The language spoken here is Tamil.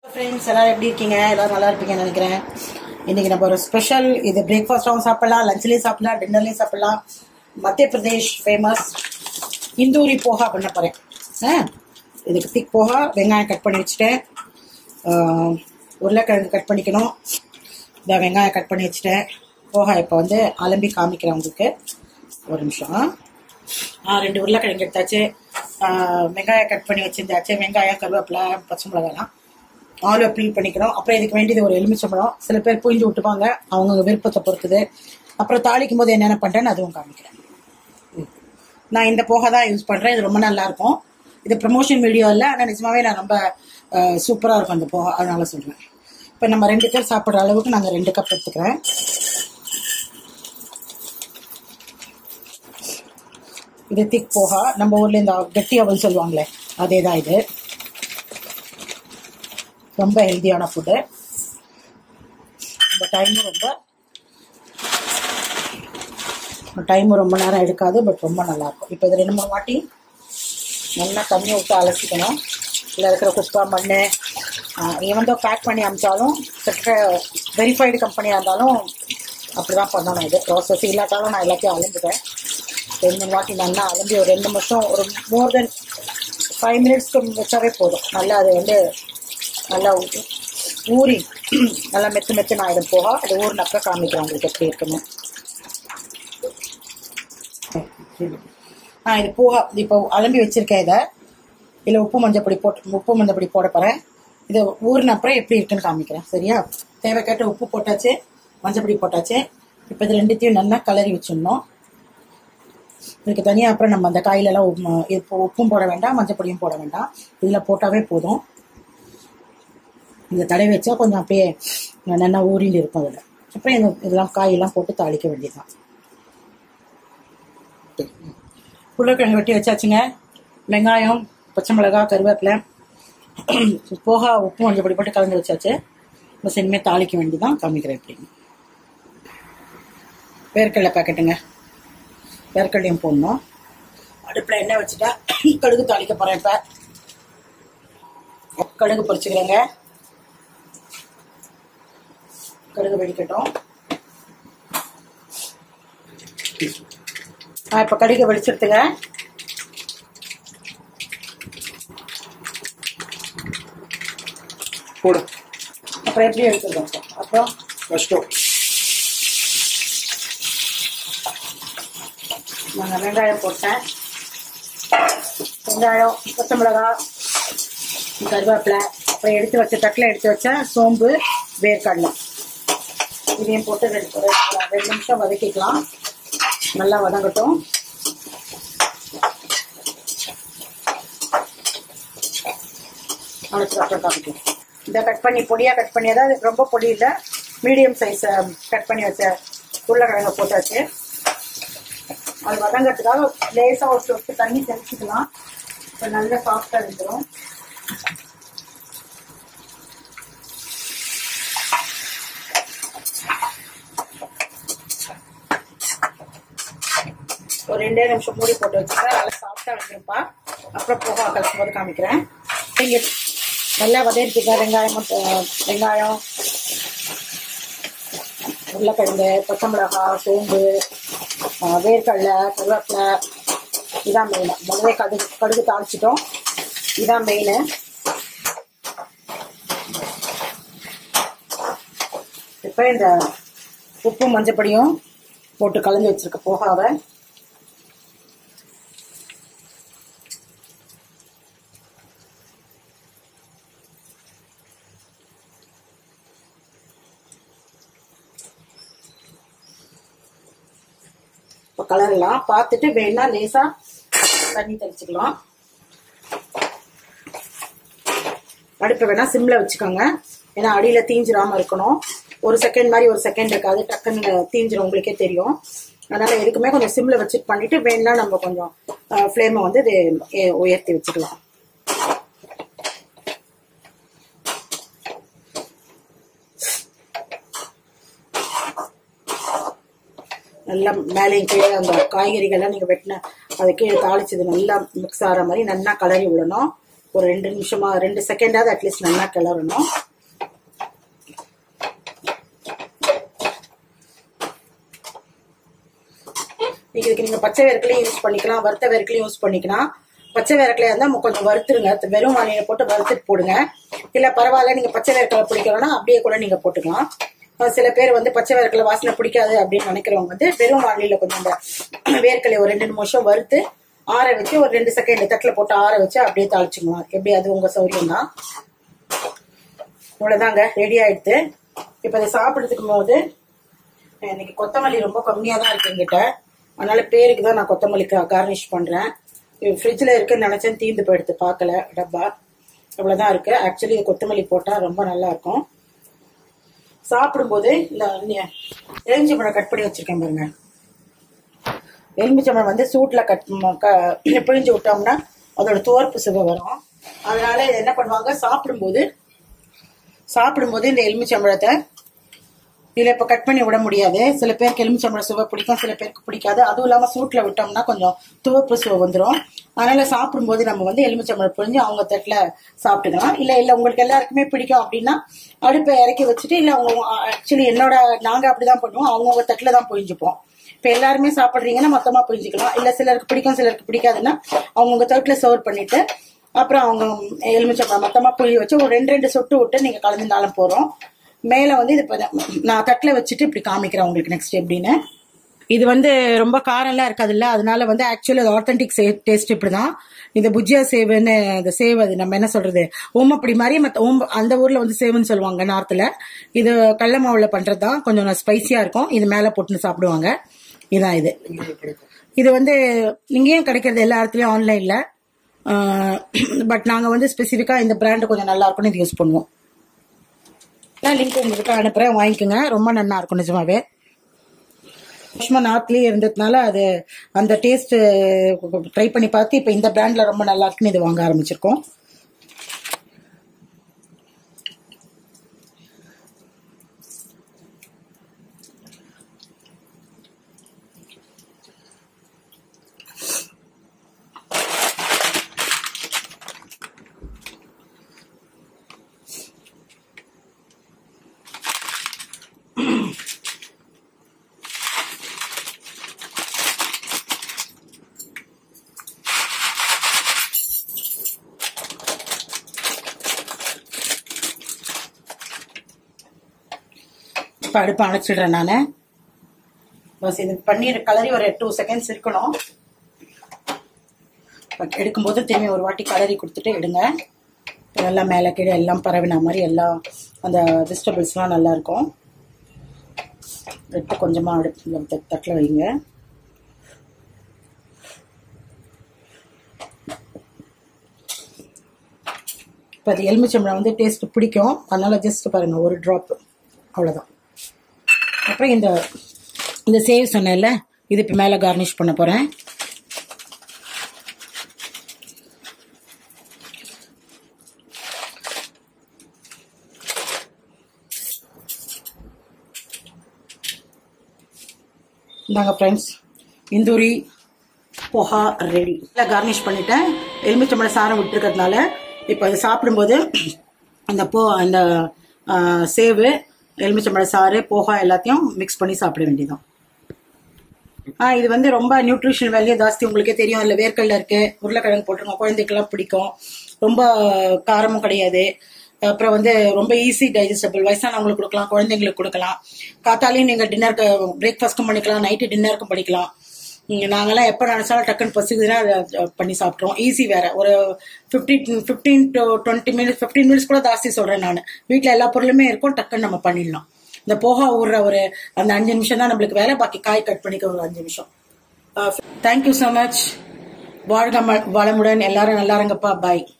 ஃப்ரெண்ட்ஸ் எல்லாரும் எப்படி இருக்கீங்க எல்லாரும் நல்லா இருப்பீங்கன்னு நினைக்கிறேன் இன்னைக்கு நம்ம ஒரு ஸ்பெஷல் இது பிரேக்ஃபாஸ்டாகவும் சாப்பிடலாம் லஞ்ச்லேயும் சாப்பிடலாம் டின்னர்லேயும் சாப்பிடலாம் மத்திய பிரதேஷ் ஃபேமஸ் இந்தூரி போகா பண்ண போகிறேன் ஆ இதுக்கு திக் போகா வெங்காயம் கட் பண்ணி வச்சுட்டேன் ஆ, உருளைக்கிழங்கு கட் பண்ணிக்கணும் இந்த வெங்காயம் கட் பண்ணி வச்சுட்டேன் போகா இப்போ வந்து அலம்பி காமிக்கிறேன் உங்களுக்கு ஒரு நிமிஷம் ஆ ரெண்டு உருளைக்கிழங்கு எடுத்தாச்சு ஆ, வெங்காயம் கட் பண்ணி வச்சிருந்தாச்சு வெங்காயம் கருவேப்பிலை பச்சை மிளகாலாம் ஆலிவ் பீல் பண்ணிக்கணும் அப்புறம் இதுக்கு வேண்டியது ஒரு எலுமிச்சம்பழம் சில பேர் புழிஞ்சு விட்டுப்பாங்க அவங்கவுங்க விருப்பத்தை பொறுத்தது அப்புறம் தாளிக்கும் போது என்னென்ன பண்ணுறேன்னு அதுவும் காமிக்கிறேன் ம். நான் இந்த போகை தான் யூஸ் பண்ணுறேன் இது ரொம்ப நல்லா இருக்கும் இது ப்ரமோஷன் வீடியோ இல்லை ஆனால் நிஜமாவே நான் ரொம்ப சூப்பராக இருக்கும் அந்த போகை அதனால சொல்கிறேன் இப்போ நம்ம ரெண்டு பேர் சாப்பிட்ற அளவுக்கு நாங்கள் ரெண்டு கப் எடுத்துக்கிறேன் இது திக் போகா நம்ம ஊர்ல இந்த கெட்டி அவல் சொல்லுவாங்களே அதே தான் இது ரொம்ப ஹெல்தியான ஃபுட்டு நம்ம டைமும் ரொம்ப டைமும் ரொம்ப நேரம் எடுக்காது பட் ரொம்ப நல்லா இருக்கும் இப்போ இது ரெண்டு மூணு வாட்டி நல்லா தண்ணி விட்டு அலசிக்கணும் இதில் இருக்கிற குப்பை மண் ஈவன் தான் பேக் பண்ணி அமிச்சாலும் கிட்டத்தட்ட வெரிஃபைடு கம்பெனியாக இருந்தாலும் அப்படி தான் பண்ணணும் இது ப்ராசஸ் இல்லாட்டாலும் நான் எல்லாத்தையும் அலந்துட்டேன் ரெண்டு மூணு வாட்டி நல்லா அலம்பி ஒரு ரெண்டு நிமிஷம் ஒரு மோர் தென் ஃபைவ் மினிட்ஸ்க்கு வச்சாவே போதும் நல்லா அது வந்து நல்லா ஊ- ஊறி நல்லா மெத்து மெத்து நான் இது போக அது ஊறினப்ப காமிக்கிறேன் உங்களுக்கு எப்படி இருக்குன்னு ஆ இது போகா இப்போ அலம்பி வச்சிருக்கேன் இதை இதில் உப்பு மஞ்சப்பொடி போட்டு உப்பு மஞ்சப்பொடி போட போகிறேன் இது ஊறின அப்புறம் எப்படி இருக்குன்னு காமிக்கிறேன் சரியா தேவைக்கேட்ட உப்பு போட்டாச்சு மஞ்சப்பொடி போட்டாச்சு இப்போ இது ரெண்டுத்தையும் நல்லா கலரி வச்சிடணும் இதுக்கு தனியாக அப்புறம் நம்ம அந்த காயிலெல்லாம் உப்பு- இப்போ உப்பும் போட வேண்டாம் மஞ்சப்பொடியும் போட வேண்டாம் இதில் போட்டாவே போதும் இந்த தடவை வச்சா கொஞ்சம் அப்படியே நல்லா ஊறிண்டு இருக்கும் அதில் அப்புறம் இந்த இதெல்லாம் காயெல்லாம் போட்டு தாளிக்க வேண்டியதுதான் உருளைக்கிழங்கு வெட்டி வச்சாச்சுங்க வெங்காயம் பச்சை மிளகாய் கருவேப்பிலை போகா உப்பு கொஞ்சம் பொடி போட்டு கலந்து வச்சாச்சு பஸ் இனிமேல் தாளிக்க வேண்டியதான் காமிக்கிறேன் எப்படின்னு வேர்க்கடலை பாக்கெட்டுங்க வேர்க்கடலையும் போடணும் அடுப்பில் எண்ணெய் வச்சுட்டா கடுகு தாளிக்க போகிறேன் இப்போ கடுகு பொரிச்சுக்கிறேங்க கடுகு வெடிக்கட்டும் ஆ இப்போ கடுகு வெடிச்சிருத்துங்க போடு அப்புறம் எப்படி எடுத்துருக்கோம் அப்புறம் கஷ்டம் நாங்கள் வெங்காயம் போட்டேன் வெங்காயம் பச்சை மிளகாய் கருவேப்பிலை அப்புறம் எடுத்து வச்ச தட்டில் எடுத்து வச்ச சோம்பு வேர்க்கடலை இதையும் போட்டு ரெண்டு ஒரு ரெண்டு நிமிஷம் வதக்கிக்கலாம் நல்லா வதங்கட்டும் அழைச்சி அப்புறம் காமிக்கலாம் இதை கட் பண்ணி பொடியாக கட் பண்ணி அதாவது ரொம்ப பொடி இல்லை மீடியம் சைஸ் கட் பண்ணி வச்ச உருளைக்கிழங்க போட்டாச்சு அது வதங்கிறதுக்காக லேசாக ஒரு சொட்டு தண்ணி தெளிச்சுக்கலாம் இப்போ நல்லா சாஃப்டாக இருந்துடும் ஒரு ரெண்டே நிமிஷம் மூடி போட்டு வச்சுக்கிறேன் நல்லா சாஃப்டாக வந்துருப்பா அப்புறம் போகா கலக்கும் போது காமிக்கிறேன் இங்கே நல்லா வதக்கிக்க வெங்காயம் அஹ், வெங்காயம் உருளைக்கிழங்கு பச்சை மிளகாய் சோம்பு ஆஹ் வேர்க்கடலை கருவேப்பிலை இதான் மெயின் முதலே கடுகு கடுகு தாளிச்சிட்டோம் இதான் மெயின் இப்போ இந்த உப்பு மஞ்சப்பொடியும் போட்டு கலந்து வச்சிருக்க போகாவை இப்போ கலரலாம் பார்த்துட்டு வேணா லேசா தண்ணி தெளிச்சுக்கலாம் அடுப்பை வேணா சிம்ல வச்சுக்கோங்க ஏன்னா அடியில தீஞ்சிராம இருக்கணும் ஒரு செகண்ட் மாதிரி ஒரு செகண்ட் இருக்காது டக்குன்னு தீஞ்சிரும் உங்களுக்கே தெரியும் அதனால எதுக்குமே கொஞ்சம் சிம்ல வச்சுட்டு பண்ணிட்டு வேணா நம்ம கொஞ்சம் ஃப்ளேமை வந்து இது எ- உயர்த்தி வச்சுக்கலாம் நல்லா மேலேயும் கீழே அந்த காய்கறிகள்லாம் நீங்கள் வெட்டின அதை கீழே தாளிச்சது நல்லா மிக்ஸ் ஆகிற மாதிரி நல்லா கலரி விடணும் ஒரு ரெண்டு நிமிஷமா ரெண்டு செகண்டாவது அட்லீஸ்ட் நல்லா கிளறணும் இதுக்கு நீங்க பச்சை வேர்க்கலையும் யூஸ் பண்ணிக்கலாம் வறுத்த வேர்க்கலையும் யூஸ் பண்ணிக்கலாம் பச்சை வேர்க்கலையா இருந்தா கொஞ்சம் வறுத்துருங்க வெறும் வானிலை போட்டு வறுத்துட்டு போடுங்க இல்ல பரவாயில்ல நீங்க பச்சை வேர்க்கலை பிடிக்கணும்னா அப்படியே கூட நீங்க போட்டுக்கலாம் அஹ் சில பேர் வந்து பச்சை வேர்க்கலை வாசனை பிடிக்காது அப்படின்னு நினைக்கிறவங்க வந்து வெறும் வானிலையில கொஞ்சம் இந்த வேர்க்கலை ஒரு ரெண்டு நிமிஷம் வறுத்து ஆற வச்சு ஒரு ரெண்டு செகண்ட் தட்டுல போட்டு ஆற வச்சு அப்படியே தாளிச்சுக்கலாம் எப்படி அது உங்க சௌரியம் தான் இவ்வளவுதாங்க ரெடி ஆயிடுது இப்ப இதை சாப்பிடுறதுக்கு போது இன்னைக்கு கொத்தமல்லி ரொம்ப கம்மியா தான் இருக்கு என்கிட்ட அதனால பேருக்கு தான் நான் கொத்தமல்லி கார்னிஷ் பண்றேன் ஃப்ரிட்ஜில் இருக்குன்னு நினைச்சேன் தீந்து போயிடுத்து பார்க்கல டப்பா இவ்வளவுதான் இருக்கு ஆக்சுவலி இது கொத்தமல்லி போட்டா ரொம்ப நல்லா இருக்கும் சாப்பிடும்போது இந்த எலுமிச்சம்பழம் கட் பண்ணி வச்சிருக்கேன் பாருங்க எலுமிச்சம்பழம் வந்து சூட்ல கட் க- பிழிஞ்சு விட்டோம்னா அதோட துவர்ப்பு சுவை வரும் அதனால இது என்ன பண்ணுவாங்க சாப்பிடும்போது சாப்பிடும்போது இந்த எலுமிச்சம்பழத்தை இதுல இப்ப கட் பண்ணி விட முடியாது சில பேருக்கு எலுமிச்சம்பழம் சுவை பிடிக்கும் சில பேருக்கு பிடிக்காது அதுவும் இல்லாம சூட்ல விட்டோம்னா கொஞ்சம் துவப்பு சுவை வந்துடும் அதனால சாப்பிடும்போது நம்ம வந்து எலுமிச்சம்பழம் புழிஞ்சு அவங்க தட்டுல சாப்பிட்டுக்கலாம் இல்ல இல்ல உங்களுக்கு எல்லாருக்குமே பிடிக்கும் அப்படின்னா அடுப்பை இறக்கி வச்சுட்டு இல்ல அவங்க ஆக்சுவலி என்னோட நாங்க அப்படிதான் பண்ணுவோம் அவங்கவுங்க தட்டுல தான் புழிஞ்சுப்போம் இப்ப எல்லாருமே சாப்பிடுறீங்கன்னா மொத்தமா புரிஞ்சுக்கலாம் இல்ல சிலருக்கு பிடிக்கும் சிலருக்கு பிடிக்காதுன்னா அவங்கவுங்க தட்டுல சர்வ் பண்ணிட்டு அப்புறம் அவங்க எலுமிச்சம்பழம் மொத்தமா புளி வச்சு ஒரு ரெண்டு ரெண்டு சொட்டு விட்டு நீங்க கலந்துனாலும் போறோம் மேல வந்து இது இப்ப நான் தட்டுல வச்சுட்டு இப்படி காமிக்கிறேன் உங்களுக்கு நெக்ஸ்ட் எப்படின்னு இது வந்து ரொம்ப காரம்லாம் இருக்காதுல்ல அதனால வந்து ஆக்சுவலி அது ஆத்தென்டிக் டேஸ்ட் இப்படிதான் இந்த புஜ்ஜியா சேவுன்னு இந்த சேவ் அது நம்ம என்ன சொல்றது ஓமப்படி மாதிரி மத்த ஓம்ப அந்த ஊர்ல வந்து சேவுன்னு சொல்லுவாங்க நார்த்ல இது கடல மாவுல பண்றதுதான் கொஞ்சம் ஸ்பைசியா இருக்கும் இது மேல போட்டுன்னு சாப்பிடுவாங்க இதான் இது இது வந்து இங்கேயும் கிடைக்கிறது எல்லா இடத்துலயும் ஆன்லைன்ல பட் நாங்க வந்து ஸ்பெசிஃபிக்கா இந்த பிராண்ட் கொஞ்சம் நல்லா இருக்கும்னு இது யூஸ் பண்ணுவோம் நான் லிங்க் உங்களுக்கு அனுப்புறேன் வாங்கிக்கோங்க ரொம்ப நல்லா இருக்கும் நிஜமாவே சும்மா நார்த்லயே இருந்ததுனால அது அந்த டேஸ்ட் ட்ரை பண்ணி பார்த்து இப்போ இந்த பிராண்ட்ல ரொம்ப நல்லா இருக்குன்னு இது வாங்க ஆரம்பிச்சிருக்கோம் இப்போ அடுப்பு அணைச்சிடுறேன் நான் பஸ் இது பன்னீர் கலரி ஒரு டூ செகண்ட்ஸ் இருக்கணும் பட் எடுக்கும்போது திரும்பி ஒரு வாட்டி கலரி கொடுத்துட்டு எடுங்க நல்லா மேலே கீழே எல்லாம் பரவின மாதிரி எல்லாம் அந்த வெஜிடபிள்ஸ்லாம் நல்லா இருக்கும் எடுத்து கொஞ்சமாக அடுப்பு தட்டில் வைங்க இப்போ அது எலுமிச்சம்பழம் வந்து டேஸ்ட் பிடிக்கும் அதனால ஜஸ்ட் பாருங்க ஒரு ட்ராப் அவ்வளோதான் அப்புறம் இந்த இந்த சேவ் சொன்னேன்ல இது இப்போ மேலே கார்னிஷ் பண்ண போகிறேன் இந்தாங்க ஃப்ரெண்ட்ஸ் இந்தூரி போஹா ரெடி இல்லை கார்னிஷ் பண்ணிட்டேன் எலுமிச்சம்பழ சாரம் விட்டுருக்கிறதுனால இப்போ அது சாப்பிடும்போது அந்த போ அந்த ஆ, சேவு எலுமிச்சம்பழ சாறு போஹா எல்லாத்தையும் மிக்ஸ் பண்ணி சாப்பிட வேண்டியதுதான் ஆ இது வந்து ரொம்ப நியூட்ரிஷன் வேல்யூ ஜாஸ்தி உங்களுக்கே தெரியும் இல்லை வேர்க்கடல இருக்கு உருளைக்கிழங்கு போட்டுருங்க குழந்தைக்கெல்லாம் பிடிக்கும் ரொம்ப காரமும் கிடையாது அப்புறம் வந்து ரொம்ப ஈஸி டைஜஸ்டபிள் வயசானவங்களுக்கு கொடுக்கலாம் குழந்தைங்களுக்கு கொடுக்கலாம் காத்தாலையும் நீங்கள் டின்னருக்கு பிரேக்ஃபாஸ்ட்டும் பண்ணிக்கலாம் நைட்டு டின்னருக்கும் பண்ணிக்கலாம் இங்க நாங்கெல்லாம் எப்போ நினைச்சாலும் டக்குன்னு பசிக்குதுன்னா அதை பண்ணி சாப்பிட்றோம் ஈஸி வேற ஒரு fifteen fifteen to twenty minutes fifteen minutes கூட ஜாஸ்தி சொல்றேன் நான் வீட்டில் எல்லா பொருளுமே இருக்கும் டக்குன்னு நம்ம பண்ணிடலாம் இந்த போகா ஊறுற ஒரு அந்த அஞ்சு நிமிஷம் தான் நம்மளுக்கு வேலை பாக்கி காய் கட் பண்ணிக்க ஒரு அஞ்சு நிமிஷம் தேங்க்யூ ஸோ மச் வாழ்க ம- வளமுடன் எல்லாரும் நல்லா இருங்கப்பா பாய்